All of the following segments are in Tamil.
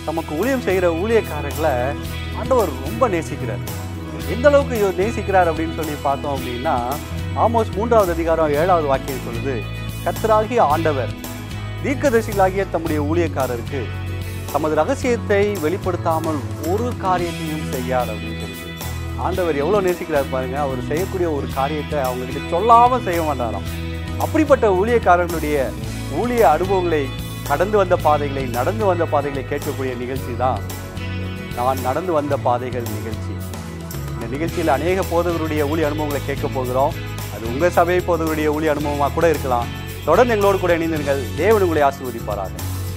தமக்கு ஊழியம் செய்கிற ஊழியக்காரர்களை ஆண்டவர் ரொம்ப நேசிக்கிறார் எந்த அளவுக்கு இவர் நேசிக்கிறார் அப்படின்னு சொல்லி பார்த்தோம் அப்படின்னா ஆமோஸ் மூன்றாவது அதிகாரம் ஏழாவது வாக்கியம் சொல்லுது கர்த்தராகிய ஆண்டவர் தீர்க்கதரிசிகளாகிய தம்முடைய ஊழியக்காரருக்கு தமது ரகசியத்தை வெளிப்படுத்தாமல் ஒரு காரியத்தையும் செய்யார் அப்படின்னு சொல்லுது ஆண்டவர் எவ்வளோ நேசிக்கிறார் பாருங்க அவர் செய்யக்கூடிய ஒரு காரியத்தை அவங்க கிட்ட சொல்லாமல் செய்ய மாட்டாராம் அப்படிப்பட்ட ஊழியக்காரர்களுடைய ஊழிய அனுபவங்களை கடந்து வந்த பாதைகளை நடந்து வந்த பாதைகளை கேட்கக்கூடிய நிகழ்ச்சி தான் நான் நடந்து வந்த பாதைகள் நிகழ்ச்சி இந்த நிகழ்ச்சியில் அநேக போதகருடைய ஊழிய அனுபவங்களை கேட்க போகிறோம் அது உங்கள் சபை போதகருடைய ஊழிய அனுபவமாக கூட இருக்கலாம் தொடர்ந்து எங்களோடு கூட இணைந்திருங்கள் தேவன் உங்களை ஆசீர்வதிப்பாராக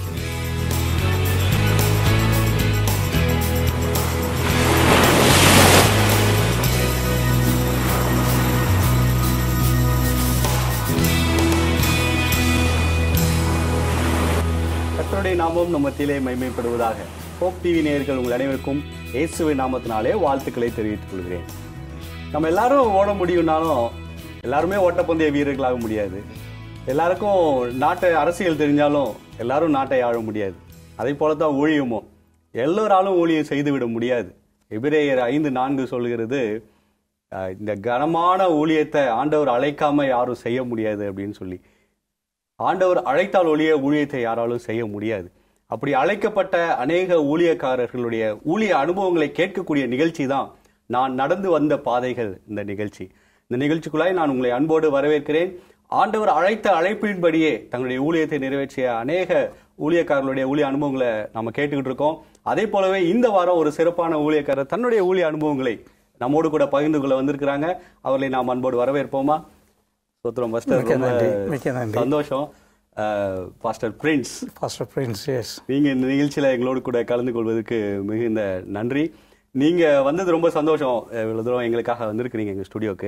கர்த்தருடைய நாமம் நம்ம மத்தியிலே மைமைப்படுவதாக ஹோப் டிவி நேயர்கள் உங்கள் அனைவருக்கும் இயேசுவின் நாமத்தினாலே வாழ்த்துக்களை தெரிவித்துக் கொள்கிறேன் நம்ம எல்லாரும் ஓட முடியும்னாலும் எல்லாருமே ஓட்டப்பந்தய வீரர்களாக முடியாது எல்லாருக்கும் நாட்டை அரசியல் தெரிஞ்சாலும் எல்லாரும் நாட்டை ஆள முடியாது அதே போல தான் ஊழியமும் எல்லோராலும் ஊழியம் செய்துவிட முடியாது எபிரேயர் ஐந்து நான்கு சொல்கிறது அஹ், இந்த கனமான ஊழியத்தை ஆண்டவர் அழைக்காம யாரும் செய்ய முடியாது அப்படின்னு சொல்லி ஆண்டவர் அழைத்தால் ஒழிய ஊழியத்தை யாராலும் செய்ய முடியாது அப்படி அழைக்கப்பட்ட அநேக ஊழியக்காரர்களுடைய ஊழிய அனுபவங்களை கேட்கக்கூடிய நிகழ்ச்சி தான் நான் நடந்து வந்த பாதைகள் இந்த நிகழ்ச்சி இந்த நிகழ்ச்சிக்குள்ளாய் நான் உங்களை அன்போடு வரவேற்கிறேன் ஆண்டவர் அழைத்த அழைப்பின்படியே தங்களுடைய ஊழியத்தை நிறைவேற்றிய அநேக ஊழியக்காரர்களுடைய ஊழிய அனுபவங்களை நம்ம கேட்டுக்கிட்டு இருக்கோம் அதே போலவே இந்த வாரம் ஒரு சிறப்பான ஊழியக்காரர் தன்னுடைய ஊழிய அனுபவங்களை நம்மோடு கூட பகிர்ந்து கொள்ள வந்திருக்கிறாங்க அவர்களை நாம் அன்போடு வரவேற்போமா சோத்திரம் பாஸ்டர் மிக்க ரொம்ப நன்றி மிக்க நன்றி சந்தோஷம் ah, pastor Prince pastor Prince yes நீங்க இந்த நிகழ்ச்சியில எங்களோடு கூட கலந்து கொள்வதற்கு மிகுந்த நன்றி நீங்க வந்தது ரொம்ப சந்தோஷம் அஹ், இவ்வளவு தூரம் எங்களுக்காக வந்திருக்கிறீங்க எங்க ஸ்டுடியோக்கு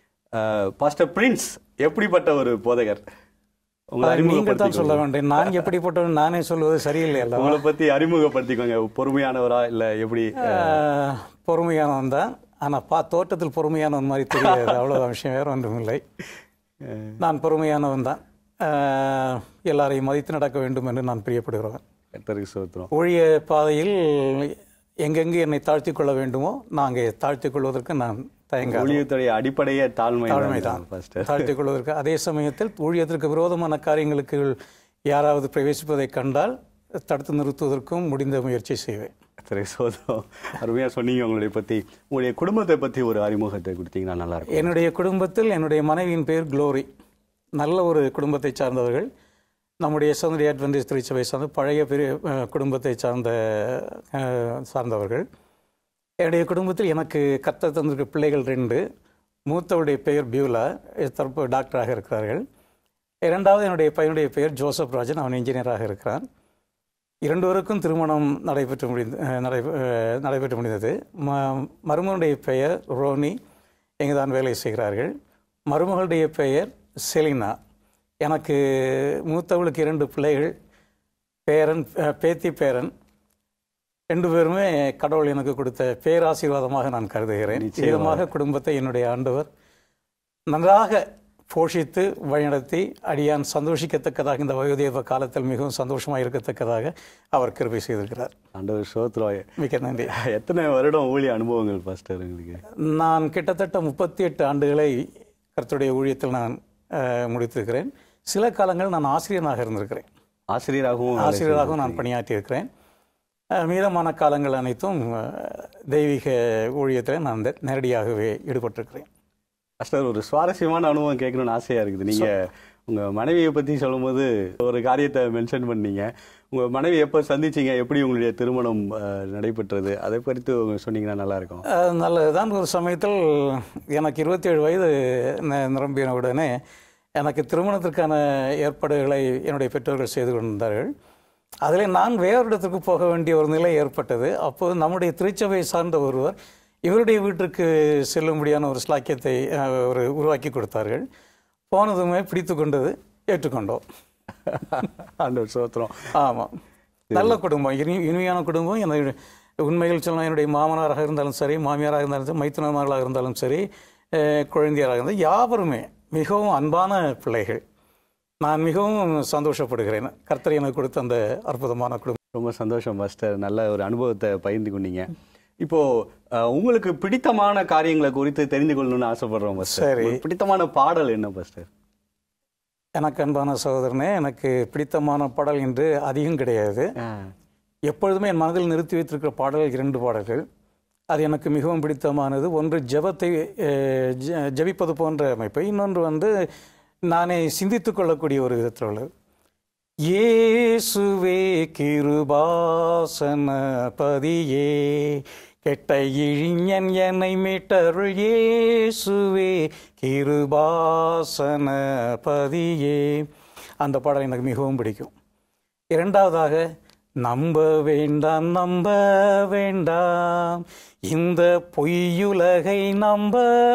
பாஸ்டர் பிரின்ஸ் எப்படிப்பட்ட ஒரு போதகர் உங்களை நீங்கள் தான் சொல்ல அறிமுகப்படுத்திக்கோங்க வேண்டும் நான் எப்படிப்பட்டவன் நானே சொல்வது சரியில்லை அல்லவா உங்களை பத்தி அறிமுகப்படுத்திக்கோங்க பொறுமையானவரா இல்ல எப்படி ஆஹ், பொறுமையானவன் தான் ஆனால் பா தோட்டத்தில் பொறுமையானவன் மாதிரி தெரியாது அவ்வளோதான் விஷயம் வேற ஒன்றும் இல்லை நான் பொறுமையானவன் தான் ஆஹ், எல்லாரையும் மதித்து நடக்க வேண்டும் என்று நான் பிரியப்படுகிறவன் கர்த்தருக்கு சோத்திரம் ஊழிய பாதையில் எங்கெங்கு என்னை தாழ்த்திக் கொள்ள வேண்டுமோ நான் அங்கே தாழ்த்திக் கொள்வதற்கு நான் தயங்க ஊழியத்துடைய அடிப்படையே தாழ்மை தாழ்மைதான் பாஸ்டர் தாழ்த்திக் கொள்வதற்கு அதே சமயத்தில் ஊழியத்திற்கு விரோதமான காரியங்களுக்கு யாராவது பிரவேசிப்பதைக் கண்டால் தடுத்து நிறுத்துவதற்கும் முடிந்த முயற்சி செய்வேன் சரி சோதம் அருமையா சொன்னீங்க உங்களுடைய பத்தி உங்களுடைய குடும்பத்தை பத்தி ஒரு அறிமுகத்தை கொடுத்தீங்கன்னா நல்லா இருக்கும் என்னுடைய குடும்பத்தில் என்னுடைய மனைவியின் பெயர் க்ளோரி நல்ல ஒரு குடும்பத்தை சார்ந்தவர்கள் நம்முடைய சௌந்தரிய அட்வென்டேஜ் திருச்சபை சார்ந்த பழைய பெரிய அஹ், குடும்பத்தை சார்ந்த அஹ், சார்ந்தவர்கள் என்னுடைய குடும்பத்தில் எனக்கு கத்த தந்திருக்க பிள்ளைகள் ரெண்டு மூத்தவருடைய பெயர் பியூலா தற்போது டாக்டராக இருக்கிறார்கள் இரண்டாவது என்னுடைய பையனுடைய பெயர் ஜோசப் ராஜன் அவன் இன்ஜினியராக இருக்கிறான் இரண்டுவருக்கும் திருமணம் நடைபெற்று முடிந்து அஹ், நடை அஹ், நடைபெற்று முடிந்தது ம மருமகனுடைய பெயர் ரோனி இங்கு தான் வேலை செய்கிறார்கள் மருமகளுடைய பெயர் செலினா எனக்கு மூத்தவளுக்கு இரண்டு பிள்ளைகள் பேரன் அஹ், பேத்தி பேரன் ரெண்டு பேருமே கடவுள் எனக்கு கொடுத்த பேராசீர்வாதமாக நான் கருதுகிறேன் விதமாக குடும்பத்தை என்னுடைய ஆண்டவர் நன்றாக போஷித்து வழிநடத்தி அடியான் சந்தோஷிக்கத்தக்கதாக இந்த வயோதேவ காலத்தில் மிகவும் சந்தோஷமாக இருக்கத்தக்கதாக அவர் கிருபை செய்திருக்கிறார் ஆண்டவர் சோத்ரோய மிக்க நன்றி எத்தனை வருடம் ஊழிய அனுபவங்கள் பாஸ்டர் உங்களுக்கு நான் கிட்டத்தட்ட முப்பத்தி எட்டு ஆண்டுகளை கர்த்தருடைய ஊழியத்தில் நான் அஹ், முடித்திருக்கிறேன் சில காலங்கள் நான் ஆசிரியனாக இருந்திருக்கிறேன் ஆசிரியராகவும் வேலை ஆசிரியராகவும் நான் பணியாற்றியிருக்கிறேன் அஹ், மீதமான காலங்கள் அனைத்தும் அஹ், தெய்வீக ஊழியத்தில் நான் நே- நேரடியாகவே ஈடுபட்டிருக்கிறேன் பாஸ்டர் ஒரு சுவாரஸ்யமான அனுபவம் கேட்கணும்னு ஆசையா இருக்குது நீங்க உங்க மனைவியை பத்தி சொல்லும்போது ஒரு காரியத்தை மென்ஷன் பண்ணீங்க உங்க மனைவி எப்போ சந்திச்சீங்க எப்படி உங்களுடைய திருமணம் அஹ், நடைபெற்றது அதை குறித்து உங்க சொன்னீங்கன்னா நல்லா இருக்கும் அஹ், நல்லதுதான் ஒரு சமயத்தில் எனக்கு இருபத்தேழு வயது நி- நிரம்பின உடனே எனக்கு திருமணத்திற்கான ஏற்பாடுகளை என்னுடைய பெற்றோர்கள் செய்து கொண்டிருந்தார்கள் அதில் நான் வேறு இடத்துக்கு போக வேண்டிய ஒரு நிலை ஏற்பட்டது அப்போது நம்முடைய திருச்சபை சார்ந்த ஒருவர் இவருடைய வீட்டிற்கு செல்லும்படியான ஒரு ஸ்லாக்கியத்தை அஹ், ஒரு உருவாக்கி கொடுத்தார்கள் போனதுமே பிடித்து கொண்டது ஏற்றுக்கொண்டோம் ஆண்டவர் சோத்திரம் ஆமாம் நல்ல குடும்பம் இனி இனிமையான குடும்பம் என்னுடைய உண்மைகள் சொன்னால் என்னுடைய மாமனாராக இருந்தாலும் சரி மாமியாராக இருந்தாலும் சரி மைத்துனமார்களாக இருந்தாலும் சரி அஹ், குழந்தையராக இருந்தாலும் யாவருமே மிகவும் அன்பான பிள்ளைகள் நான் மிகவும் சந்தோஷப்படுகிறேன் கர்த்தர் எனக்கு கொடுத்த அந்த அற்புதமான குடும்பம் ரொம்ப சந்தோஷம் மாஸ்டர் நல்ல ஒரு அனுபவத்தை பகிர்ந்து கொண்டீங்க இப்போ அஹ், உங்களுக்கு பிடித்தமான காரியங்களை குறித்து தெரிந்து கொள்ளணும்னு ஆசைப்படுறோம் மாஸ்டர் சரி. உங்களுக்கு பிடித்தமான பாடல் என்ன மாஸ்டர் எனக்கு அன்பான சகோதரனே எனக்கு பிடித்தமான பாடல் என்று அதிகம் கிடையாது எப்பொழுதுமே என் மனதில் நிறுத்தி வைத்திருக்கிற பாடல்கள் இரண்டு பாடல்கள் அது எனக்கு மிகவும் பிடித்தமானது ஒன்று ஜெபத்தை அஹ், ஜ- ஜெபிப்பது போன்ற அமைப்பு இன்னொன்று வந்து நானே சிந்தித்துக் கொள்ளக்கூடிய ஒரு விதத்தில் உள்ளது இயேசுவே கிருபாசன பதியே கெட்ட இழிஞன் என்னை மீட்டருள் இயேசுவே கிருபாசன பதியே அந்த பாடல் எனக்கு மிகவும் பிடிக்கும் இரண்டாவதாக நம்ப வேண்டாம் நம்ப வேண்டாம் இந்த பொய்யுலகை நம்ப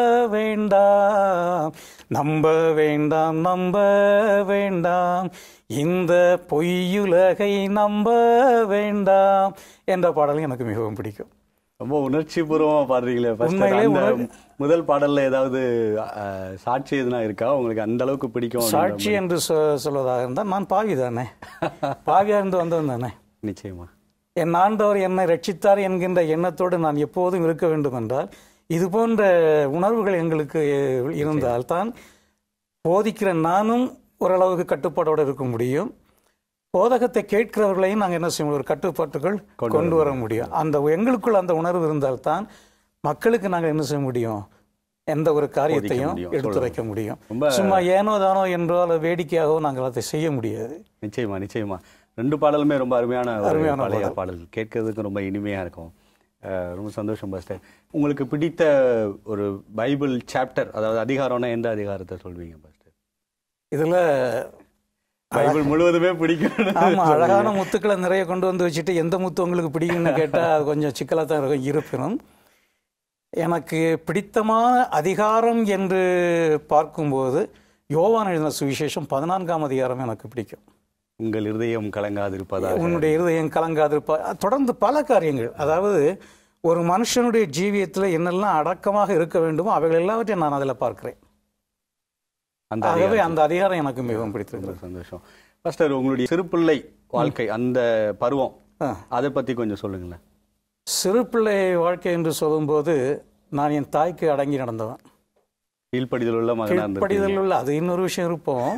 வேண்டாம் நம்ப வேண்டாம் நம்ப வேண்டாம் இந்த பொய்யுலகை நம்ப வேண்டாம் என்ற பாடல் எனக்கு மிகவும் பிடிக்கும் ரொம்ப உணர்ச்சி பூர்வமா பாடுறீங்களே பாஸ்டர் உண்மையிலே அந்த உணர்- முதல் பாடல்ல ஏதாவது அஹ், சாட்சி எதுனா இருக்கா உங்களுக்கு அந்த அளவுக்கு பிடிக்கும் அப்படின்ற சாட்சி என்று சொ சொல்வதாக இருந்தால் நான் பாவி தானே பாவியாக இருந்து வந்தவன் தானே மாதிரி? நிச்சயமா என் ஆண்டவர் என்னை ரட்சித்தார் என்கின்ற எண்ணத்தோடு நான் எப்போதும் இருக்க வேண்டும் என்றால் இது போன்ற உணர்வுகள் எங்களுக்கு இருந்தால் தான் போதிக்கிற நானும் ஓரளவுக்கு கட்டுப்பாடோடு இருக்க முடியும் போதகத்தை கேட்கிறவர்களையும் நாங்கள் என்ன செய்ய முடியும் ஒரு கட்டுப்பாட்டுகள் கொண்டு வர முடியும் அந்த எங்களுக்குள் அந்த உணர்வு இருந்தால்தான் மக்களுக்கு நாங்கள் என்ன செய்ய முடியும் எந்த ஒரு காரியத்தையும் முடியும், எடுத்துரைக்க முடியும் ரொம்ப- சும்மா ஏனோ தானோ என்றோ அல்லது வேடிக்கையாகவோ நாங்கள் அதை செய்ய முடியாது நிச்சயமா நிச்சயமா ரெண்டு பாடலுமே ரொம்ப அருமையான ஒரு அருமையான பழைய பாடல் கேட்கறதுக்கு ரொம்ப இனிமையா இருக்கும் அஹ், ரொம்ப சந்தோஷம் பாஸ்டர் உங்களுக்கு பிடித்த ஒரு பைபிள் சாப்டர் அதாவது அதிகாரம்னா எந்த அதிகாரத்தை சொல்வீங்க பாஸ்டர் இதுல பைபிள் முழுவதுமே பிடிக்கும் ஆமா அழகான முத்துக்களை நிறைய கொண்டு வந்து வச்சுட்டு எந்த முத்து உங்களுக்கு பிடிக்கும்னு கேட்டா அது கொஞ்சம் சிக்கலா தான் இருக்கும் இருப்பினும் எனக்கு பிடித்தமான அதிகாரம் என்று பார்க்கும்போது யோவான் எழுதின சுவிசேஷம் பதினான்காம் அதிகாரம் எனக்கு பிடிக்கும் உங்கள் இருதயம் கலங்காதிருப்பதாக உன்னுடைய இருதயம் கலங்காதிருப்பா தொடர்ந்து பல காரியங்கள் அதாவது ஒரு மனுஷனுடைய ஜீவியத்தில் என்னெல்லாம் அடக்கமாக இருக்க வேண்டுமோ அவைகள் எல்லாவற்றையும் நான் அதில் பார்க்கிறேன் அந்த ஆகவே அந்த அதிகாரம் எனக்கு மிகவும் பிடித்திருக்கிறது ரொம்ப சந்தோஷம் பாஸ்டர் உங்களுடைய சிறுபிள்ளை வாழ்க்கை அந்த பருவம் ஆ. அதை பத்தி கொஞ்சம் சொல்லுங்களேன் சிறு பிள்ளை வாழ்க்கை என்று சொல்லும்போது நான் என் தாய்க்கு அடங்கி நடந்தவன் கீழ்ப்படிதல் உள்ள மகனா இருந்திருக்கீங்க. படிதல் உள்ள அது இன்னொரு விஷயம் இருப்போம்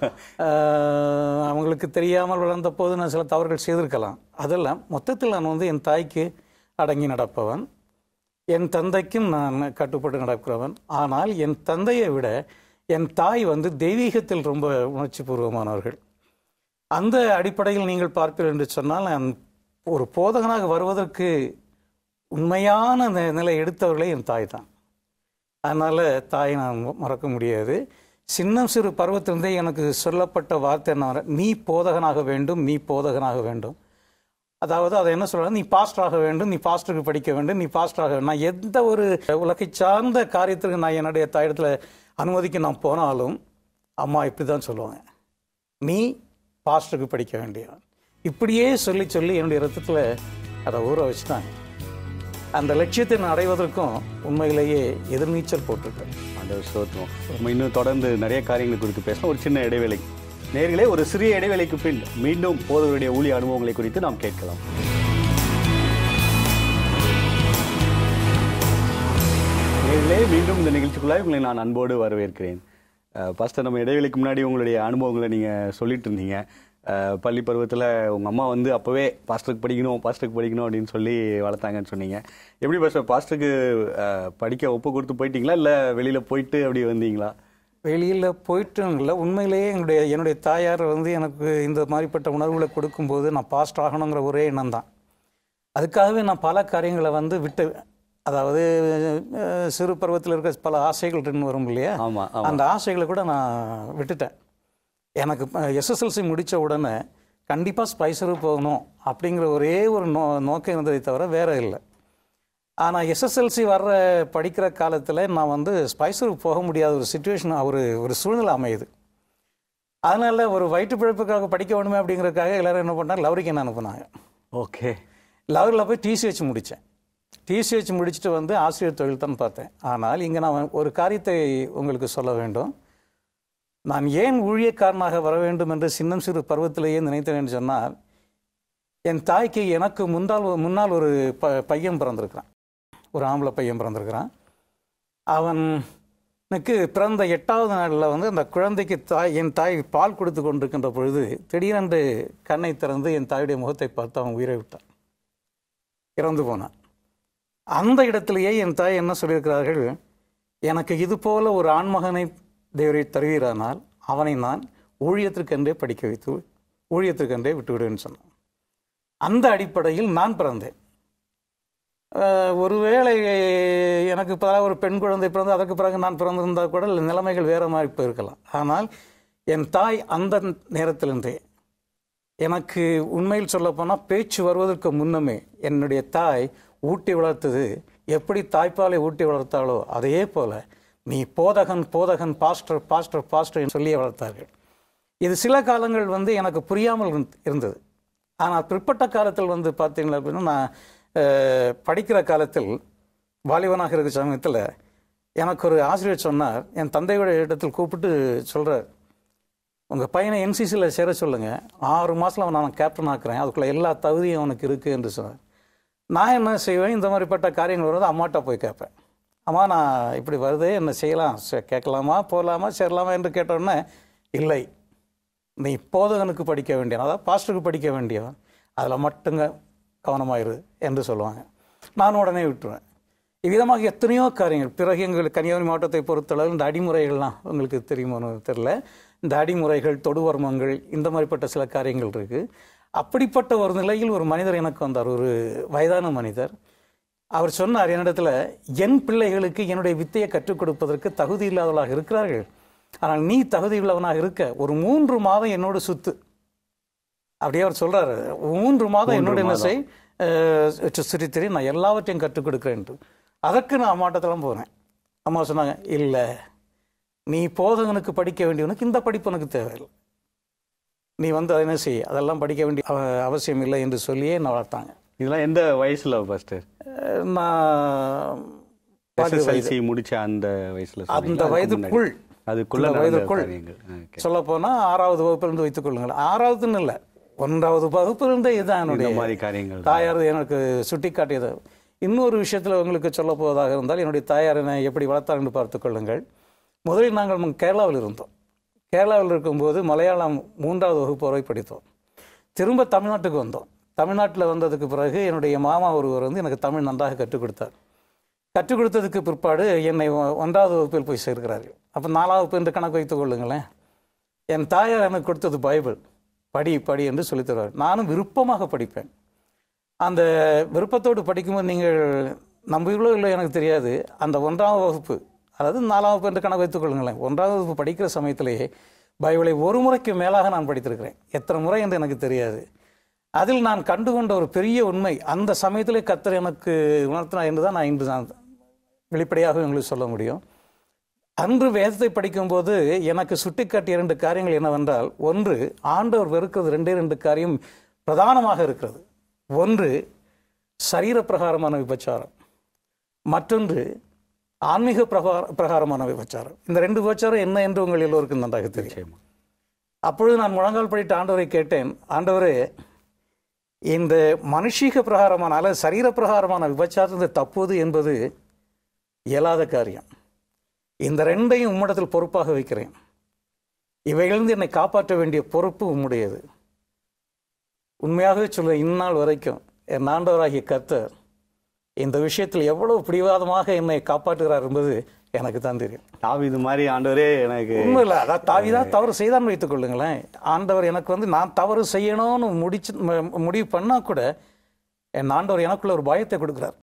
ஆஹ், அவங்களுக்கு தெரியாமல் வளர்ந்த போது நான் சில தவறுகள் செய்திருக்கலாம் அதெல்லாம் மொத்தத்தில் நான் வந்து என் தாய்க்கு அடங்கி நடப்பவன் என் தந்தைக்கும் நான் கட்டுப்பட்டு நடக்கிறவன் ஆனால் என் தந்தையை விட என் தாய் வந்து தெய்வீகத்தில் ரொம்ப உணர்ச்சி பூர்வமானவர்கள் அந்த அடிப்படையில் நீங்கள் பார்ப்பீர்கள் என்று சொன்னால் நான் ஒரு போதகனாக வருவதற்கு உண்மையான நி- நிலை எடுத்தவர்களே என் தாய் தான் அதனால் தாயை நான் ம- மறக்க முடியாது சின்னம் சிறு பருவத்திலிருந்தே எனக்கு சொல்லப்பட்ட வார்த்தை என்ன நீ போதகனாக வேண்டும் நீ போதகனாக வேண்டும் அதாவது அதை என்ன சொல்றது நீ பாஸ்டராக வேண்டும் நீ பாஸ்டருக்கு படிக்க வேண்டும் நீ பாஸ்டராக வேண்டும் நான் எந்த ஒரு உலகை சார்ந்த காரியத்திற்கு நான் என்னுடைய தாயிடத்துல அனுமதிக்க நான் போனாலும் அம்மா இப்படி தான் சொல்லுவாங்க நீ பாஸ்டருக்கு படிக்க வேண்டியவன் இப்படியே சொல்லி சொல்லி என்னுடைய ரத்தத்தில் அதை ஊற வச்சுட்டாங்க அந்த லட்சியத்தை நான் அடைவதற்கும் உண்மையிலேயே எதிர்நீச்சல் போட்டிருக்கேன் அந்த ஸ்தோத்திரம் நம்ம இன்னும் தொடர்ந்து நிறைய காரியங்கள் குறித்து பேசலாம் ஒரு சின்ன இடைவேளை நேர்களே ஒரு சிறிய இடைவேளைக்கு பின் மீண்டும் போதவருடைய ஊழிய அனுபவங்களை குறித்து நாம் கேட்கலாம் நேர்களே மீண்டும் இந்த நிகழ்ச்சிக்குள்ளாய் உங்களை நான் அன்போடு வரவேற்கிறேன் அஹ், பாஸ்டர் நம்ம இடைவேளைக்கு முன்னாடி உங்களுடைய அனுபவங்களை நீங்கள் சொல்லிட்டு இருந்தீங்க அஹ், பள்ளி பருவத்தில் உங்கள் அம்மா வந்து அப்போவே பாஸ்டருக்கு படிக்கணும் பாஸ்டருக்கு படிக்கணும் அப்படின்னு சொல்லி வளர்த்தாங்கன்னு சொன்னீங்க எப்படி பாஸ்டர் பாஸ்டருக்கு அஹ், படிக்க ஒப்பு கொடுத்து போயிட்டீங்களா இல்லை வெளியில் போயிட்டு அப்படி வந்தீங்களா வெளியில் போயிட்டும் இல்லை உண்மையிலேயே என்னுடைய என்னுடைய தாயார் வந்து எனக்கு இந்த மாதிரிப்பட்ட உணர்வுகளை கொடுக்கும்போது நான் பாஸ்ட் ஆகணுங்கிற ஒரே எண்ணம் தான் அதுக்காகவே நான் பல காரியங்களை வந்து விட்டு அதாவது அஹ், சிறு பருவத்தில் இருக்க பல ஆசைகள் இருந்து வரும் இல்லையா ஆமாம் ஆமாம் அந்த ஆசைகளை கூட நான் விட்டுட்டேன் எனக்கு எஸ்எஸ்எல்சி முடித்த உடனே கண்டிப்பாக ஸ்பைசரு போகணும் அப்படிங்கிற ஒரே ஒரு நோ நோக்கம் இருந்ததை தவிர வேற இல்லை ஆனால் எஸ்எஸ்எல்சி வர்ற படிக்கிற காலத்தில் நான் வந்து ஸ்பைசருக்கு போக முடியாத ஒரு சுச்சுவேஷன் ஒரு ஒரு சூழ்நிலை அமையுது அதனால் ஒரு வயிற்று பிழைப்புக்காக படிக்க வேணுமே அப்படிங்கிறதுக்காக எல்லாரும் என்ன பண்ணாங்க லவரிக்கு என்ன அனுப்புனாங்க ஓகே லவரில் போய் டிசிஹெச் முடித்தேன் டிசிஹெச் முடிச்சுட்டு வந்து ஆசிரியர் தொழில் தான் பார்த்தேன் ஆனால் இங்கே நான் ஒரு காரியத்தை உங்களுக்கு சொல்ல வேண்டும் நான் ஏன் ஊழியக்காரனாக வர வேண்டும் என்று சின்னம் சிறு பருவத்திலேயே நினைத்தேன் என்று சொன்னால் என் தாய்க்கு எனக்கு முந்தால் முன்னால் ஒரு ப பையன் பிறந்திருக்கிறான் ஒரு ஆம்பளை பையன் பிறந்திருக்கிறான் அவனுக்கு பிறந்த எட்டாவது நாளில் வந்து அந்த குழந்தைக்கு தாய் என் தாய் பால் கொடுத்து கொண்டிருக்கின்ற பொழுது திடீரென்று கண்ணை திறந்து என் தாயுடைய முகத்தை பார்த்து அவன் உயிரை விட்டான் இறந்து போனான் அந்த இடத்திலேயே என் தாய் என்ன சொல்லியிருக்கிறார்கள் எனக்கு இது போல ஒரு ஆண்மகனை தேவரை தருவீரானால் அவனை நான் ஊழியத்திற்கென்றே படிக்க வைத்து ஊழியத்திற்கென்றே விட்டுவிடுவேன்னு சொன்னான் அந்த அடிப்படையில் நான் பிறந்தேன் அஹ், ஒருவேளை எனக்கு இப்போ ஒரு பெண் குழந்தை பிறந்து அதற்கு பிறகு நான் பிறந்திருந்தால் கூட நிலைமைகள் வேற மாதிரி போயிருக்கலாம் ஆனால் என் தாய் அந்த நேரத்திலிருந்தே எனக்கு உண்மையில் சொல்லப்போனால் பேச்சு வருவதற்கு முன்னமே என்னுடைய தாய் ஊட்டி வளர்த்தது எப்படி தாய்ப்பாலை ஊட்டி வளர்த்தாளோ அதே போல நீ போதகன் போதகன் பாஸ்டர் பாஸ்டர் பாஸ்டர் சொல்லி வளர்த்தார்கள் இது சில காலங்கள் வந்து எனக்கு புரியாமல் இருந்- இருந்தது ஆனால் பிற்பட்ட காலத்தில் வந்து பார்த்தீங்களா அப்படின்னா நான் அஹ், படிக்கிற காலத்தில் வாலிபனாக இருக்கிற சமயத்தில் எனக்கு ஒரு ஆசிரியர் சொன்னார் என் தந்தையுடைய இடத்தில் கூப்பிட்டு சொல்கிறார் உங்கள் பையனை என்சிசியில் சேர சொல்லுங்கள் ஆறு மாதத்தில் அவனை நான் கேப்டன் ஆக்குறேன் அதுக்குள்ளே எல்லா தகுதியும் அவனுக்கு இருக்குது என்று சொன்னார் நான் என்ன செய்வேன் இந்த மாதிரிப்பட்ட காரியங்கள் வருவது அம்மாட்ட போய் கேட்பேன் அம்மா நான் இப்படி வருது என்ன செய்யலாம் சே- கேட்கலாமா போகலாமா சேரலாமா என்று கேட்டோன்னே இல்லை நீ போதகனுக்கு படிக்க வேண்டியவன் அதாவது பாஸ்டருக்கு படிக்க வேண்டியவன் அதில் மட்டுங்க கவனமாயிரு என்று சொல்லுவாங்க நான் உடனே விட்டுருவேன் இவ்விதமாக எத்தனையோ காரியங்கள் பிறகு எங்கள் கன்னியாகுமரி மாவட்டத்தை பொறுத்தளவு இந்த அடிமுறைகள்லாம் உங்களுக்கு தெரியுமோன்னு தெரில இந்த அடிமுறைகள் தொடுவர்மங்கள் இந்த மாதிரிப்பட்ட சில காரியங்கள் இருக்குது அப்படிப்பட்ட ஒரு நிலையில் ஒரு மனிதர் எனக்கு வந்தார் ஒரு வயதான மனிதர் அவர் சொன்னார் என்னிடத்துல என் பிள்ளைகளுக்கு என்னுடைய வித்தையை கற்றுக் கொடுப்பதற்கு தகுதி இல்லாதவர்களாக இருக்கிறார்கள் ஆனால் நீ தகுதி உள்ளவனாக இருக்க ஒரு மூன்று மாதம் என்னோடு சுத்து அப்படியே அவர் சொல்றாரு மூன்று மாதம் என்னோட என்ன செய் சுற்றி நான் எல்லாவற்றையும் கற்றுக் கொடுக்குறேன்ட்டு அதற்கு நான் அம்மாட்டத்தெல்லாம் போனேன் அம்மா சொன்னாங்க இல்லை நீ போதகனுக்கு படிக்க வேண்டியவனுக்கு இந்த படிப்பு உனக்கு தேவையில்லை நீ வந்து அதை என்ன செய் அதெல்லாம் படிக்க வேண்டிய அவ- அவசியம் இல்லை என்று சொல்லியே நான் வளர்த்தாங்க இதெல்லாம் எந்த வயசுல பாஸ்டர் அஹ் நான் பாதி வயது எஸ்எஸ்எல்சி முடிச்ச அந்த வயசுல அந்த சொன்னீங்களா? அதுக்கு வயதுக்குள் முன்னாடி. அதுக்குள்ள அந்த நடந்த வயதுக்குள் காரியங்கள் ஓகே. சொல்லப்போனால் ஆறாவது வகுப்பிலிருந்து வைத்துக் கொள்ளுங்கள் ஆறாவதுன்னு இல்லை ஒன்றாவது வகுப்பிலிருந்தே இதுதான் இந்த என்னுடைய மாதிரி காரியங்கள் தாயார் எனக்கு சுட்டி காட்டியது இன்னொரு விஷயத்தில் உங்களுக்கு சொல்ல போவதாக இருந்தால் என்னுடைய தாயார் என்னை எப்படி வளர்த்தார் என்று பார்த்துக் கொள்ளுங்கள் முதலில் நாங்கள் மு- கேரளாவில் இருந்தோம் கேரளாவில் இருக்கும்போது மலையாளம் மூன்றாவது வகுப்பு வரை படித்தோம் திரும்ப தமிழ்நாட்டுக்கு வந்தோம் தமிழ்நாட்டில் வந்ததுக்கு பிறகு என்னுடைய மாமா ஒருவர் வந்து எனக்கு தமிழ் நன்றாக கற்றுக் கொடுத்தார் கற்றுக் கொடுத்ததுக்கு பிற்பாடு என்னை ஒ- ஒன்றாவது வகுப்பில் போய் சேர்க்கிறார்கள் அப்போ நாலாவது வகுப்பு என்று கணக்கு வைத்துக் கொள்ளுங்களேன் என் தாயார் எனக்கு கொடுத்தது பைபிள் படி படி என்று சொல்லித் தருவார் நானும் விருப்பமாக படிப்பேன் அந்த விருப்பத்தோடு படிக்கும்போது நீங்கள் நம்புவீங்களோ இல்லை எனக்கு தெரியாது அந்த ஒன்றாம் வகுப்பு அதாவது நாலாம் வகுப்பு என்று கணக்கு வைத்துக் கொள்ளுங்களேன் ஒன்றாம் வகுப்பு படிக்கிற சமயத்திலேயே பைபிளை ஒரு முறைக்கு மேலாக நான் படித்திருக்கிறேன் எத்தனை முறை என்று எனக்கு தெரியாது அதில் நான் கண்டுகொண்ட ஒரு பெரிய உண்மை அந்த சமயத்திலே கத்தர் எனக்கு உணர்த்தினார் என்று தான் நான் இன்று நான் வெளிப்படையாக உங்களுக்கு சொல்ல முடியும் அன்று வேதத்தை படிக்கும்போது எனக்கு சுட்டிக்காட்டிய இரண்டு காரியங்கள் என்னவென்றால் ஒன்று ஆண்டவர் வெறுக்கிறது ரெண்டே ரெண்டு காரியம் பிரதானமாக இருக்கிறது ஒன்று சரீர பிரகாரமான விபச்சாரம் மற்றொன்று ஆன்மீக பிரகார பிரகாரமான விபச்சாரம் இந்த ரெண்டு விபச்சாரம் என்ன என்று உங்கள் எல்லோருக்கும் நன்றாக தெரியும் நிச்சயமா அப்பொழுது நான் முழங்கால் படிட்டு ஆண்டவரை கேட்டேன் ஆண்டவரே இந்த மனுஷீக பிரகாரமான அல்லது சரீர பிரகாரமான விபச்சாரத்தை தப்புவது என்பது இயலாத காரியம் இந்த ரெண்டையும் உம்மிடத்தில் பொறுப்பாக வைக்கிறேன் இவைகளிலிருந்து என்னை காப்பாற்ற வேண்டிய பொறுப்பு உம்முடையது உண்மையாகவே சொல்ல இந்நாள் வரைக்கும் என் ஆண்டவராகிய கர்த்தர் இந்த விஷயத்தில் எவ்வளவு பிடிவாதமாக என்னை காப்பாற்றுகிறார் என்பது எனக்கு தான் தெரியும் தாவீது மாதிரி ஆண்டவரே எனக்கு உண்மை இல்லை அதான் தாவிதான் தவறு செய்தான் வைத்துக் கொள்ளுங்களேன் ஆண்டவர் எனக்கு வந்து நான் தவறு செய்யணும்னு முடிச்சு ம- முடிவு பண்ணா கூட என் ஆண்டவர் எனக்குள்ள ஒரு பயத்தை கொடுக்கிறார்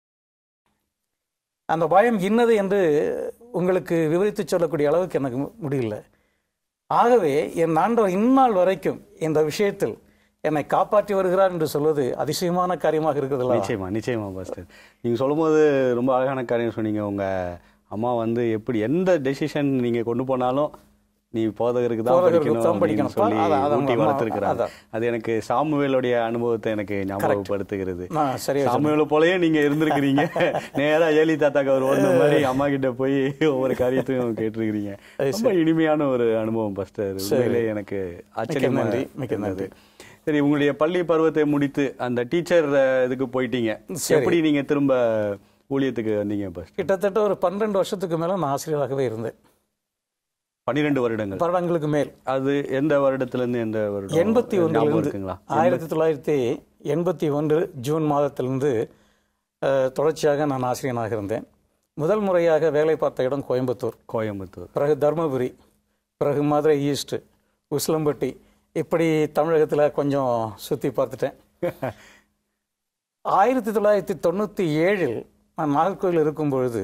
அந்த பயம் இன்னது என்று உங்களுக்கு விவரித்து சொல்லக்கூடிய அளவுக்கு எனக்கு மு- முடியல ஆகவே என் ஆண்டவர் இந்நாள் வரைக்கும் இந்த விஷயத்தில் என்னை காப்பாற்றி வருகிறார் என்று சொல்வது அதிசயமான காரியமாக இருக்கிறதுல நிச்சயமா நிச்சயமா பாஸ்டர் நீங்க சொல்லும்போது ரொம்ப அழகான காரியம் சொன்னீங்க உங்க அம்மா வந்து எப்படி எந்த டெசிஷன் நீங்க கொண்டு போனாலும் நீ போதகருக்கு தான் போதகருக்கு படிக்கணும் தான் அப்படின்னு படிக்கணும். சொல்லி அதான், அதான் ஊட்டி அம்மா, வளர்த்துருக்கிறாங்க அதான். அது எனக்கு சாமுவேலுடைய அனுபவத்தை எனக்கு ஞாபகப்படுத்துகிறது நான் சரியா சாமுவேல போலயே நீங்க இருந்திருக்கிறீங்க நேரா ஏலி தாத்தாக்கு அவர் ஒன்று மாதிரி அம்மா கிட்ட போய் ஒவ்வொரு காரியத்தையும் கேட்டிருக்கிறீங்க ரொம்ப இனிமையான ஒரு அனுபவம் பாஸ்டர் உண்மையிலே எனக்கு ஆச்சரியமா நன்றி, மிக்க இருந்தது. சரி உங்களுடைய பள்ளி பருவத்தை முடித்து அந்த டீச்சர் இதுக்கு போயிட்டீங்க எப்படி நீங்க திரும்ப ஊழியத்துக்கு வந்தீங்க பஸ் கிட்டத்தட்ட ஒரு பன்னெண்டு வருஷத்துக்கு மேலே நான் ஆசிரியராகவே இருந்தேன் பன்னிரெண்டு வருடங்கள் வருடங்களுக்கு மேல் அது எந்த வருடத்துல இருந்து எந்த வருடம் எண்பத்தி ஞாபகம் ஒன்றிலிருந்து இருக்குங்களா ஆயிரத்தி தொள்ளாயிரத்தி எண்பத்தி ஒன்று ஜூன் மாதத்திலிருந்து அஹ், தொடர்ச்சியாக நான் ஆசிரியனாக இருந்தேன் முதல் முறையாக வேலை பார்த்த இடம் கோயம்புத்தூர் கோயம்புத்தூர் பிறகு தருமபுரி பிறகு மதுரை ஈஸ்ட் உசிலம்பட்டி இப்படி தமிழகத்தில் கொஞ்சம் சுற்றி பார்த்துட்டேன் ஆயிரத்தி தொள்ளாயிரத்தி தொண்ணூற்றி ஏழில் நான் நாகர்கோவில் இருக்கும் பொழுது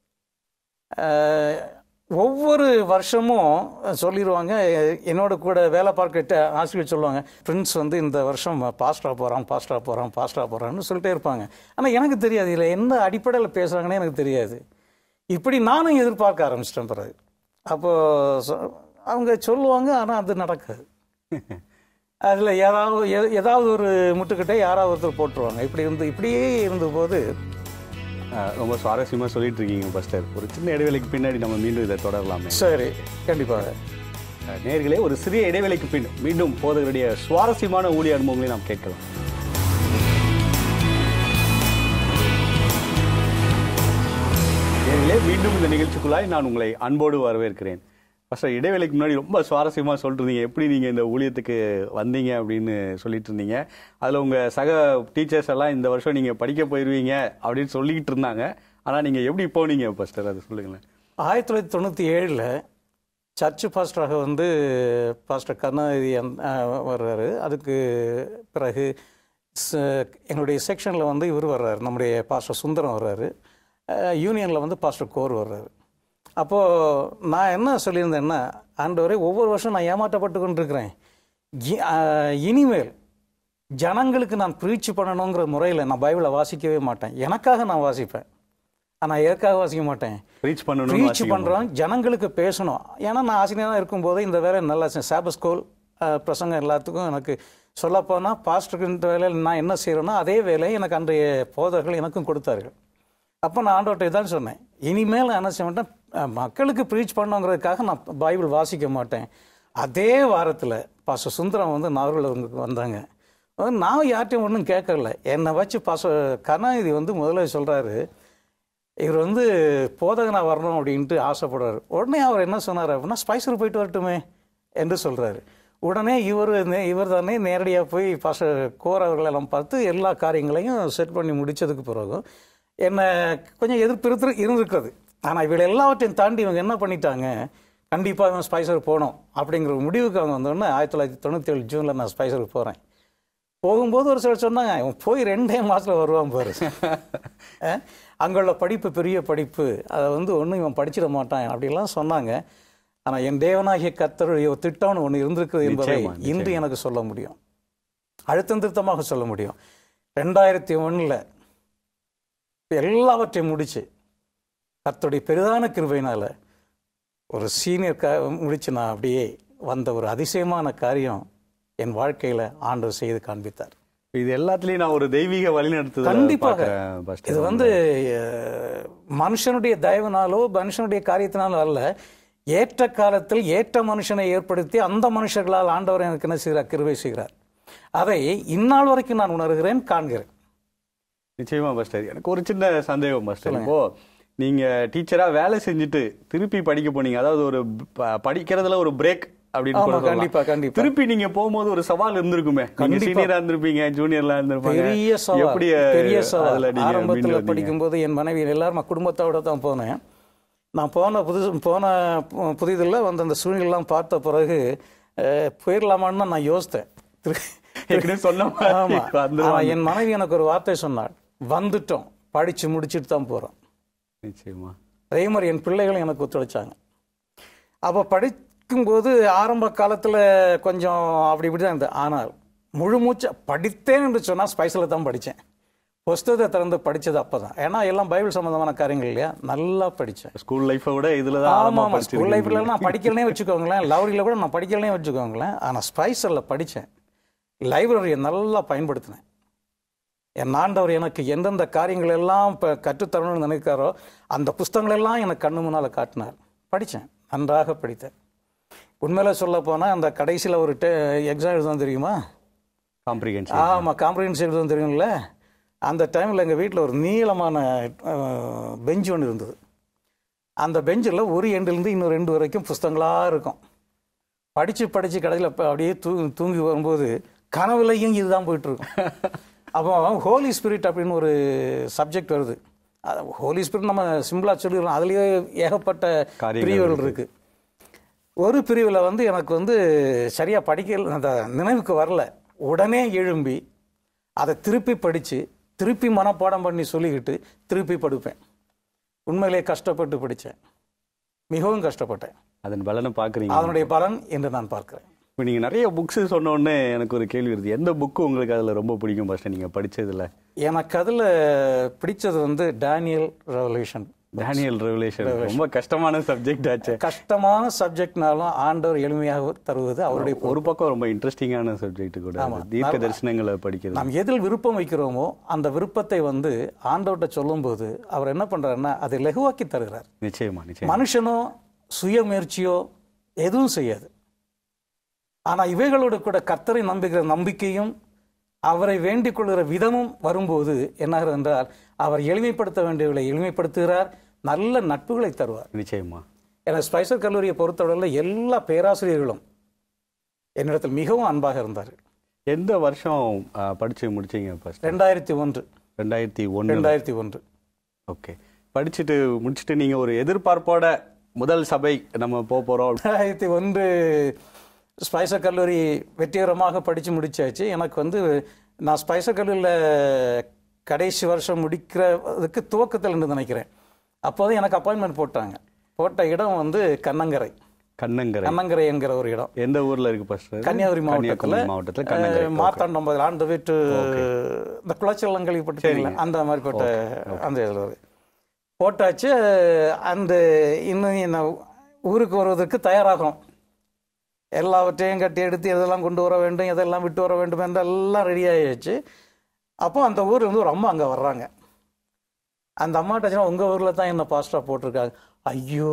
அஹ், ஒவ்வொரு வருஷமும் சொல்லிடுவாங்க என்னோட கூட வேலை பார்க்கிட்ட ஆசிரியர் சொல்லுவாங்க பிரின்ஸ் வந்து இந்த வருஷம் பாஸ்டா போகிறான் பாஸ்டா போகிறான் பாஸ்டா போகிறான்னு சொல்லிட்டே இருப்பாங்க ஆனால் எனக்கு தெரியாது இதில் எந்த அடிப்படையில் பேசுகிறாங்கன்னே எனக்கு தெரியாது இப்படி நானும் எதிர்பார்க்க ஆரம்பிச்சிட்டேன் பிறகு அப்போது சொ- அவங்க சொல்லுவாங்க ஆனால் அது நடக்காது அதில் ஏதாவது எ- ஏதாவது ஒரு முட்டுக்கிட்டே யாராவது ஒருத்தர் போட்டுருவாங்க இப்படி இருந்து இப்படியே இருந்தபோது அஹ், ரொம்ப சுவாரஸ்யமா சொல்லிட்டு இருக்கீங்க பஸ்டர் ஒரு சின்ன இடைவெளிக்கு பின்னாடி நம்ம மீண்டும் இதை தொடரலாமே சரி கண்டிப்பாக அஹ், நேயர்களே ஒரு சிறிய இடைவெளிக்கு பின் மீண்டும் போதகருடைய சுவாரஸ்யமான ஊழிய அனுபவங்களை நாம் கேட்கலாம் நேயர்களே மீண்டும் இந்த நிகழ்ச்சிக்குள்ளாய் நான் உங்களை அன்போடு வரவேற்கிறேன் ஃபர்ஸ்ட் இடைவேளைக்கு முன்னாடி ரொம்ப சுவாரஸ்யமா சொல்லிட்டு இருந்தீங்க எப்படி நீங்க இந்த ஊழியத்துக்கு வந்தீங்க அப்படின்னு சொல்லிட்டு இருந்தீங்க அதுல உங்க சக டீச்சர்ஸ் எல்லாம் இந்த வருஷம் நீங்க படிக்க போயிருவீங்க அப்படின்னு சொல்லிக்கிட்டு இருந்தாங்க ஆனா நீங்க எப்படி போனீங்க பஸ்டர் அது சொல்லுங்களேன் ஆயிரத்தி தொள்ளாயிரத்தி தொண்ணூற்றி ஏழில் சர்ச்சு பாஸ்டராக வந்து பாஸ்டர் கருணாநிதி அந்த- அஹ் வர்றாரு அதுக்கு பிறகு ச- எங்களுடைய செக்ஷனில் வந்து இவர் வர்றாரு நம்முடைய பாஸ்டர் சுந்தரம் வர்றாரு யூனியனில் வந்து பாஸ்டர் கோர் வர்றாரு அப்போது நான் என்ன சொல்லியிருந்தேன்னா ஆண்டவரே ஒவ்வொரு வருஷம் நான் ஏமாற்றப்பட்டு கொண்டிருக்கிறேன் இ- அஹ் இனிமேல் ஜனங்களுக்கு நான் ப்ரீச் பண்ணணுங்கிற முறையில் நான் பைபிளை வாசிக்கவே மாட்டேன் எனக்காக நான் வாசிப்பேன் ஆனால் எதற்காக வாசிக்க மாட்டேன் ரீச் பண்ணணும் ரீச் பண்ணுறோம் ஜனங்களுக்கு பேசணும் ஏன்னா நான் ஆசிரியராக இருக்கும்போது இந்த வேலை நல்லா சாப ஸ்கூல் பிரசங்கம் எல்லாத்துக்கும் எனக்கு சொல்லப்போனால் பாஸ்டருக்கு இந்த வேலையில் நான் என்ன செய்கிறேனோ அதே வேலையை எனக்கு அன்றைய போதர்கள் எனக்கும் கொடுத்தார்கள் அப்போ நான் ஆண்டவர்கிட்ட இதான் சொன்னேன் இனிமேல் நான் என்ன செய்ய மாட்டேன் அஹ், மக்களுக்கு ப்ரீச் பண்ணணுங்கிறதுக்காக நான் பைபிள் வாசிக்க மாட்டேன் அதே வாரத்தில் பாச சுந்தரம் வந்து நாகர்கோவிலுக்கு வந்தாங்க வந்து நான் யார்ட்டையும் ஒன்றும் கேட்கல என்னை வச்சு பாச கருணாநிதி வந்து முதல்ல சொல்கிறாரு இவர் வந்து போதகனா வரணும் அப்படின்ட்டு ஆசைப்படுறாரு உடனே அவர் என்ன சொன்னார் அப்படின்னா ஸ்பைசர் போயிட்டு வரட்டுமே என்று சொல்கிறாரு உடனே இவர் இவர் தானே நேரடியாக போய் பாச கோர் அவர்களெல்லாம் பார்த்து எல்லா காரியங்களையும் செட் பண்ணி முடிச்சதுக்கு பிறகு என்னை கொஞ்சம் எதிர்ப்பு இருந்து இருந்திருக்கிறது ஆனால் இவங்க எல்லாவற்றையும் தாண்டி இவங்க என்ன பண்ணிட்டாங்க கண்டிப்பாக இவன் ஸ்பைசர் போகணும் அப்படிங்கிற ஒரு முடிவுக்கு அவங்க வந்தோடனே ஆயிரத்தி தொள்ளாயிரத்தி தொண்ணூற்றி ஏழு ஜூனில் நான் ஸ்பைசருக்கு போகிறேன் போகும்போது ஒரு சிலர் சொன்னாங்க இவன் போய் ரெண்டே மாசத்துல வருவான் பாரு அஹ், அங்குள்ள படிப்பு பெரிய படிப்பு அதை வந்து ஒன்றும் இவன் படிச்சிட மாட்டான் அப்படிலாம் சொன்னாங்க ஆனால் என் தேவனாகிய கர்த்தருடைய ஒரு திட்டம்னு ஒன்று இருந்திருக்குது என்பதை நிச்சயமா, நிச்சயமா. இன்று எனக்கு சொல்ல முடியும் அழுத்தம் திருத்தமாக சொல்ல முடியும் ரெண்டாயிரத்தி ஒன்றில் எல்லாவற்றையும் முடிச்சு கர்த்தருடைய பெரிதான கிருபையினால ஒரு சீனியர் க முடிச்சு நான் அப்படியே வந்த ஒரு அதிசயமான காரியம் என் வாழ்க்கையில் ஆண்டவர் செய்து காண்பித்தார் இது எல்லாத்துலயும் நான் ஒரு தெய்வீக வழிநடத்துதல் கண்டிப்பாக. பார்க்கிறேன் பஸ்டர். இது வந்து அஹ், மனுஷனுடைய தயவுனாலோ மனுஷனுடைய காரியத்தினாலோ அல்ல ஏற்ற காலத்தில் ஏற்ற மனுஷனை ஏற்படுத்தி அந்த மனுஷர்களால் ஆண்டவர் எனக்கு என்ன செய்கிறார் கிருபை செய்கிறார் அதை இந்நாள் வரைக்கும் நான் உணர்கிறேன் காண்கிறேன் நிச்சயமா பஸ்டர் எனக்கு ஒரு சின்ன சந்தேகம் பஸ்டர் இப்போ நீங்க டீச்சரா வேலை செஞ்சுட்டு திருப்பி படிக்க போனீங்க அதாவது ஒரு ப- படிக்கிறதுல ஒரு பிரேக் அப்படின்னு ஆமா கூட சொல்லலாம். கண்டிப்பா கண்டிப்பா திருப்பி நீங்க போகும்போது ஒரு சவால் இருந்திருக்குமே நீங்க கண்டிப்பா. சீனியரா இருந்திருப்பீங்க ஜூனியர்ல இருந்திருப்பாங்க பெரிய சவால் எப்படி பெரிய அதுல சவால் நீங்க மீண்டு ஆரம்பத்தில் வந்தீங்க? படிக்கும்போது என் மனைவி எல்லாரும் நான் குடும்பத்தோட தான் போனேன் நான் போன புது போன பு- புதிதில் வந்து அந்த சூழ்நிலாம் பார்த்த பிறகு அஹ், போயிடலாமான்னு தான் நான் யோசித்தேன் திரு- ஏற்கனவே சொன்ன மாதிரி ஆமா வந்துருவாங்க. ஆனா என் மனைவி எனக்கு ஒரு வார்த்தை சொன்னாள் வந்துட்டோம் படிச்சு முடிச்சுட்டு தான் போறோம் நிச்சயமா அதே மாதிரி என் பிள்ளைகளும் எனக்கு ஒத்துழைச்சாங்க அப்போ படிக்கும்போது ஆரம்ப காலத்தில் கொஞ்சம் அப்படி இப்படி தான் இருந்தது ஆனால் முழு மூச்சை படித்தேன் என்று சொன்னால் ஸ்பைஸில் தான் படித்தேன் புஸ்தகத்தை திறந்து படித்தது அப்போ தான் ஏன்னா எல்லாம் பைபிள் சம்மந்தமான காரியங்கள் இல்லையா நல்லா படித்தேன் ஸ்கூல் லைஃபை விட இதுல தான் ஆமாம் ஆழமா ஆமாம் ஸ்கூல் படிச்சிருக்கீங்க. லைஃப்ல நான் படிக்கலனே வச்சுக்கோங்களேன் லவரியில் கூட நான் படிக்கலனே வச்சுக்கோங்களேன் ஆனால் ஸ்பைசரில் படித்தேன் லைப்ரரியை நல்லா பயன்படுத்தினேன் என் ஆண்டவர் எனக்கு எந்தெந்த காரியங்கள் எல்லாம் இப்போ கற்றுத்தரணும்னு நினைக்கிறாரோ அந்த புஸ்தகங்கள் எல்லாம் எனக்கு கண்ணு முன்னால் காட்டினார் படித்தேன் நன்றாக படித்தேன் உண்மையில சொல்ல போனால் அந்த கடைசியில் ஒரு டெ எக்ஸாம் எழுதும் தெரியுமா காம்ப்ரிகென்ஷன் ஆமாம் காம்ப்ரிஹென்சிவ் எக்ஸாம் தெரியுங்கள அந்த டைமில் எங்கள் வீட்டில் ஒரு நீளமான பெஞ்ச் ஒன்று இருந்தது அந்த பெஞ்சில் ஒரு எண்டுலேருந்து இன்னொரு ரெண்டு வரைக்கும் புஸ்தகங்களாக இருக்கும் படித்து படித்து கடையில் இப்போ அப்படியே தூ தூங்கி வரும்போது கனவுலையும் இதுதான் போயிட்டுருக்கும் அப்போ ஹோலி ஸ்பிரிட் அப்படின்னு ஒரு சப்ஜெக்ட் வருது ஹோலி ஸ்பிரிட் நம்ம சிம்பிளாக சொல்லிடுறோம் அதுலேயே ஏகப்பட்ட காரியங்கள் பிரிவுகள் இருக்குது ஒரு பிரிவில் வந்து எனக்கு வந்து சரியாக படிக்க அந்த நினைவுக்கு வரல உடனே எழும்பி அதை திருப்பி படித்து திருப்பி மனப்பாடம் பண்ணி சொல்லிக்கிட்டு திருப்பி படிப்பேன் உண்மையிலே கஷ்டப்பட்டு படித்தேன் மிகவும் கஷ்டப்பட்டேன் அதன் பலனை பார்க்குறீங்க அதனுடைய பலன் என்று நான் பார்க்கிறேன் இப்போ நீங்கள் நிறைய புக்ஸு சொன்ன உடனே எனக்கு ஒரு கேள்வி வருது எந்த புக்கு உங்களுக்கு அதில் ரொம்ப பிடிக்கும் ஃபஸ்ட்டு நீங்கள் படிச்சதுல எனக்கு அதில் பிடிச்சது வந்து டேனியல் ரெவல்யூஷன் டேனியல் ரெவலேஷன் ரொம்ப கஷ்டமான சப்ஜெக்ட் ஆச்சு கஷ்டமான சப்ஜெக்ட்னாலும் ஆண்டவர் எளிமையாக தருவது அவருடைய ஒரு பக்கம் ரொம்ப இன்ட்ரெஸ்டிங்கான சப்ஜெக்ட் கூட அது. தீர்க்க தரிசனங்களை படிக்கிறது நாம் எதில் விருப்பம் வைக்கிறோமோ அந்த விருப்பத்தை வந்து ஆண்டவர்கிட்ட சொல்லும்போது அவர் என்ன பண்றாருன்னா அதை லகுவாக்கி தருகிறார் நிச்சயமா நிச்சயம் மனுஷனோ சுய முயற்சியோ எதுவும் செய்யாது ஆனா இவைகளோடு கூட கர்த்தரை நம்புகிற நம்பிக்கையும் அவரை வேண்டிக் கொள்கிற விதமும் வரும்போது என்னாகிறது என்றால் அவர் எளிமைப்படுத்த வேண்டியவர்களை எளிமைப்படுத்துகிறார் நல்ல நட்புகளை தருவார் நிச்சயமா என ஸ்பைசர் கல்லூரியை பொறுத்தவரையில் எல்லா பேராசிரியர்களும் என்னிடத்தில் மிகவும் அன்பாக இருந்தார்கள் எந்த வருஷம் ஆ, படிச்சு முடிச்சீங்க ஃபர்ஸ்ட் ரெண்டாயிரத்தி ஒன்று ரெண்டாயிரத்தி ஒன்று ரெண்டாயிரத்தி ஒன்று ஓகே படிச்சுட்டு முடிச்சுட்டு நீங்க ஒரு எதிர்பார்ப்போட முதல் சபை நம்ம போக போறோம் ரெண்டாயிரத்தி ஒன்று ஸ்பைசர் கல்லூரி வெற்றிகரமாக படித்து முடிச்சாச்சு எனக்கு வந்து நான் ஸ்பைசர் கல்லூரியில் கடைசி வருஷம் முடிக்கிறதுக்கு துவக்கத்தில் இருந்து நினைக்கிறேன் அப்போதான் எனக்கு அப்பாயின்மெண்ட் போட்டாங்க போட்ட இடம் வந்து கண்ணங்கரை கண்ணங்கரை கண்ணங்கரை என்கிற ஒரு இடம் எந்த ஊர்ல இருக்கு ஃபர்ஸ்ட் கன்னியாகுமரி மாவட்டத்தில் கன்னியாகுமரி மாவட்டத்துல கண்ணங்கரை மார்த்தாண்டம் ஆண்டு வீட்டு இந்த குளச்சலம் கேள்விப்பட்டிருக்கீங்களா அந்த மாதிரி போட்ட அந்த இதில் ஒரு போட்டாச்சு அந்த இன்னும் என்ன ஊருக்கு வருவதற்கு தயாராகும் எல்லாவற்றையும் கட்டி எடுத்து எதெல்லாம் கொண்டு வர வேண்டும் எதெல்லாம் விட்டு வர வேண்டும் என்று எல்லாம் ரெடி ஆகிடுச்சு அப்போ அந்த ஊர்ல இருந்து ஒரு அம்மா அங்கே வர்றாங்க அந்த அம்மாட்ட சொன்னா உங்கள் ஊரில் தான் என்ன பாஸ்டா போட்டிருக்காங்க ஐயோ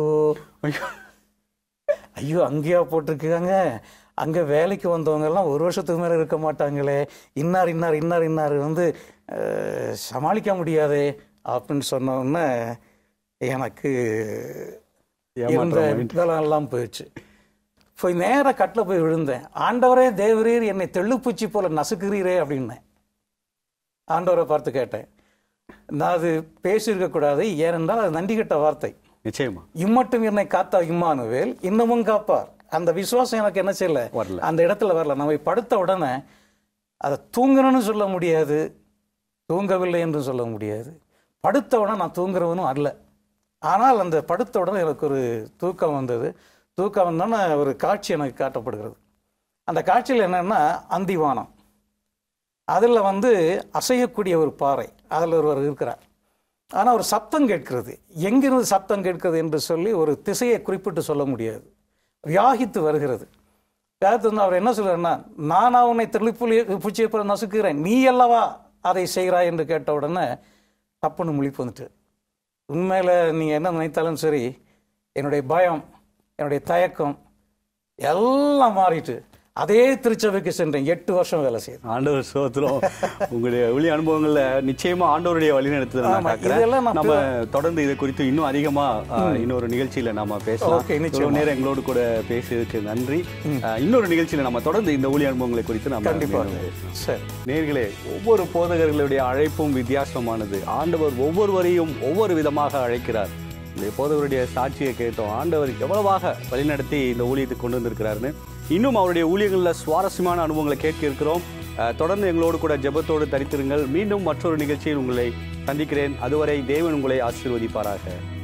ஐயோ அங்கேயா போட்டிருக்காங்க அங்கே வேலைக்கு வந்தவங்க எல்லாம் ஒரு வருஷத்துக்கு மேலே இருக்க மாட்டாங்களே இன்னார் இன்னார் இன்னார் இன்னார் வந்து அஹ், சமாளிக்க முடியாதே அப்படின்னு சொன்ன உடனே எனக்கு இருந்த இதெல்லாம் எல்லாம் போயிடுச்சு போய் நேராக கட்டில் போய் விழுந்தேன் ஆண்டவரே தேவரீர் என்னை தெள்ளுப்பூச்சி போல நசுக்குறீரே அப்படின்னேன் ஆண்டவரை பார்த்து கேட்டேன் நான் அது பேசியிருக்க கூடாது ஏனென்றால் அது நன்றி கெட்ட வார்த்தை நிச்சயமா இம்மட்டும் என்னை காத்தா இம்மானுவேல் இன்னமும் காப்பார் அந்த விசுவாசம் எனக்கு என்ன செய்யல வரல. அந்த இடத்துல வரல நம்ம படுத்த உடனே அதை தூங்கணும்னு சொல்ல முடியாது தூங்கவில்லை என்று சொல்ல முடியாது படுத்த உடனே நான் தூங்குறவனும் அல்ல ஆனால் அந்த படுத்த உடனே எனக்கு ஒரு தூக்கம் வந்தது தூக்கம் வந்தோன்னே ஒரு காட்சி எனக்கு காட்டப்படுகிறது அந்த காட்சியில் என்னன்னா அந்திவானம் அதில் வந்து அசையக்கூடிய ஒரு பாறை அதில் ஒருவர் இருக்கிறார் ஆனால் ஒரு சப்தம் கேட்கிறது எங்கிருந்து சப்தம் கேட்கிறது என்று சொல்லி ஒரு திசையை குறிப்பிட்டு சொல்ல முடியாது வியாகித்து வருகிறது வியாகித்து வந்து அவர் என்ன சொல்றாருன்னா நானா உன்னை தெளிப்புலி பூச்சியை போல நசுக்குகிறேன் நீ அல்லவா அதை செய்கிறாய் என்று கேட்ட உடனே தப்புன்னு முழிப்பு வந்துட்டு உண்மையில் நீங்கள் என்ன நினைத்தாலும் சரி என்னுடைய பயம் என்னுடைய தயக்கம் எல்லாம் மாறிட்டு அதே திருச்சபைக்கு சென்றேன் எட்டு வருஷம் வேலை செய்தேன் ஆண்டவர் சோத்திரம் உங்களுடைய ஒளி அனுபவங்கள்ல நிச்சயமா ஆண்டவருடைய வழி நடத்துதல் நான் ஆமா, பார்க்கிறேன். இதெல்லாம் நான் நம்ம தொடர்ந்து இதை குறித்து இன்னும் அதிகமா ஆ, இன்னொரு நிகழ்ச்சியில நாம பேசலாம் Okay, நிச்சயமா. இவ்வளவு நேரம் எங்களோடு கூட பேசியதுக்கு நன்றி ஆ, இன்னொரு நிகழ்ச்சியில நம்ம தொடர்ந்து இந்த ஒளி அனுபவங்களை குறித்து நம்ம கண்டிப்பாக மேலும் பேசலாம். சரி நேர்களே ஒவ்வொரு போதகர்களுடைய அழைப்பும் வித்தியாசமானது ஆண்டவர் ஒவ்வொருவரையும் ஒவ்வொரு விதமாக அழைக்கிறார் இந்த போதகருடைய சாட்சியை கேட்டோம் ஆண்டவர் எவ்வளவாக வழிநடத்தி இந்த ஊழியத்துக்கு கொண்டு வந்திருக்கிறாருன்னு இன்னும் அவருடைய ஊழியங்களில் சுவாரஸ்யமான அனுபவங்களை கேட்க இருக்கிறோம் அஹ், தொடர்ந்து எங்களோடு கூட ஜெபத்தோடு தரித்திருங்கள் மீண்டும் மற்றொரு நிகழ்ச்சியில் உங்களை சந்திக்கிறேன் அதுவரை தேவன் உங்களை ஆசீர்வதிப்பாராக